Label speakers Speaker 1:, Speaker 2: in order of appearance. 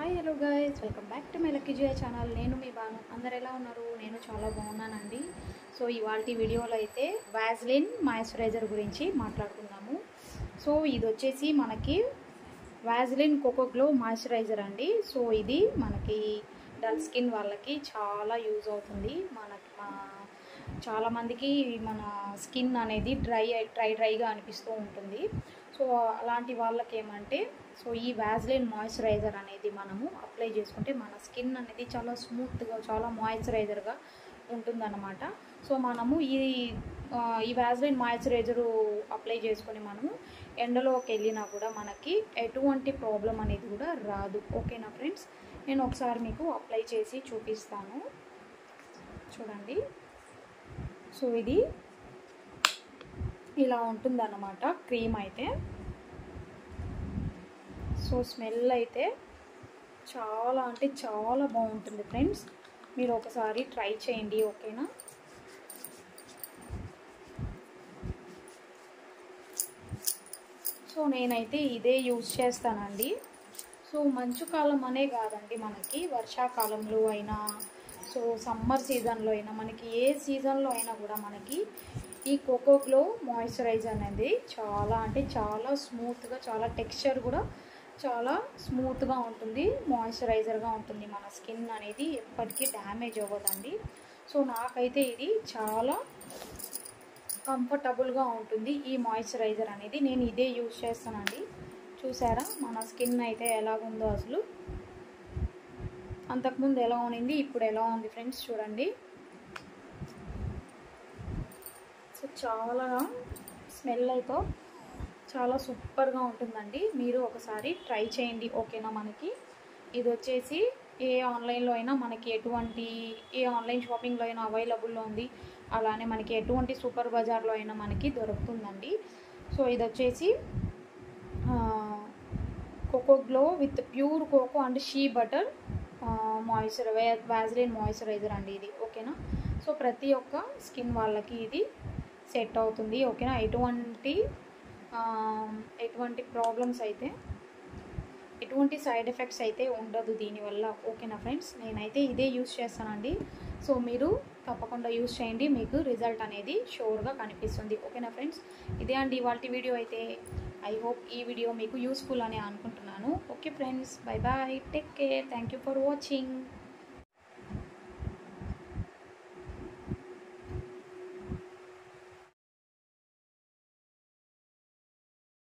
Speaker 1: hi hello guys welcome back to my lucky Jia channel నేను మీ బాను అందరు ఎలా ఉన్నారు నేను చాలా బాగున్నానండి సో ఇవాళ వీడియోలో అయితే వ్యాజ్లిన్ మాయిశ్చరైజర్ గురించి మాట్లాడుకుందాము సో ఇది వచ్చేసి మనకి వ్యాజ్లిన్ కోకో గ్లో మాయిశ్చరైజర్ అండి సో ఇది మనకి డల్ స్కిన్ వాళ్ళకి చాలా యూజ్ అవుతుంది మనకి మా చాలామందికి మన స్కిన్ అనేది డ్రై డ్రై డ్రైగా అనిపిస్తూ ఉంటుంది సో అలాంటి వాళ్ళకి ఏమంటే సో ఈ వ్యాజ్లైన్ మాయిశ్చరైజర్ అనేది మనము అప్లై చేసుకుంటే మన స్కిన్ అనేది చాలా స్మూత్గా చాలా మాయిశ్చరైజర్గా ఉంటుందన్నమాట సో మనము ఈ ఆ, ఈ వ్యాజ్లైన్ మాయిశ్చరైజరు అప్లై చేసుకొని మనము ఎండలోకి వెళ్ళినా కూడా మనకి ఎటువంటి ప్రాబ్లం అనేది కూడా రాదు ఓకేనా ఫ్రెండ్స్ నేను ఒకసారి మీకు అప్లై చేసి చూపిస్తాను చూడండి సో ఇది ఇలా ఉంటుందన్నమాట క్రీమ్ అయితే సో స్మెల్ అయితే చాలా అంటే చాలా బాగుంటుంది ఫ్రెండ్స్ మీరు ఒకసారి ట్రై చేయండి ఓకేనా సో నేనైతే ఇదే యూజ్ చేస్తానండి సో మంచు కాలం అనే కాదండి మనకి వర్షాకాలంలో అయినా సో సమ్మర్ సీజన్లో అయినా మనకి ఏ సీజన్లో అయినా కూడా మనకి ఈ కోకో గ్లో మాయిశ్చరైజర్ అనేది చాలా అంటే చాలా స్మూత్గా చాలా టెక్స్చర్ కూడా చాలా స్మూత్గా ఉంటుంది మాయిశ్చరైజర్గా ఉంటుంది మన స్కిన్ అనేది ఎప్పటికీ డ్యామేజ్ అవ్వదండి సో నాకైతే ఇది చాలా కంఫర్టబుల్గా ఉంటుంది ఈ మాయిశ్చరైజర్ అనేది నేను ఇదే యూజ్ చేస్తానండి చూసారా మన స్కిన్ అయితే ఎలాగుందో అసలు అంతకుముందు ఎలా ఉన్నింది ఇప్పుడు ఎలా ఉంది ఫ్రెండ్స్ చూడండి సో చాలా స్మెల్ అయితే చాలా సూపర్గా ఉంటుందండి మీరు ఒకసారి ట్రై చేయండి ఓకేనా మనకి ఇది వచ్చేసి ఏ ఆన్లైన్లో అయినా మనకి ఎటువంటి ఏ ఆన్లైన్ షాపింగ్లో అయినా అవైలబుల్లో ఉంది అలానే మనకి ఎటువంటి సూపర్ బజార్లో అయినా మనకి దొరుకుతుందండి సో ఇది వచ్చేసి cocoa glow with pure cocoa and shea butter moisture Vaseline moisturiser అండి ఇది ఓకేనా సో ప్రతి ఒక్క స్కిన్ వాళ్ళకి ఇది సెట్ అవుతుంది ఓకేనా ఎటువంటి ఆ, ఎటువంటి ప్రాబ్లమ్స్ అయితే ఎటువంటి సైడ్ ఎఫెక్ట్స్ అయితే ఉండదు దీనివల్ల ఓకేనా ఫ్రెండ్స్ నేనైతే ఇదే యూస్ చేస్తానండి సో మీరు తప్పకుండా యూస్ చేయండి మీకు రిజల్ట్ అనేది షోర్గా కనిపిస్తుంది ఓకేనా ఫ్రెండ్స్ ఇదే అండి ఇవాళ వీడియో అయితే ఐ హోప్ ఈ వీడియో మీకు యూస్ఫుల్ అని అనుకుంటున్నాను okay friends bye bye take care thank you for watching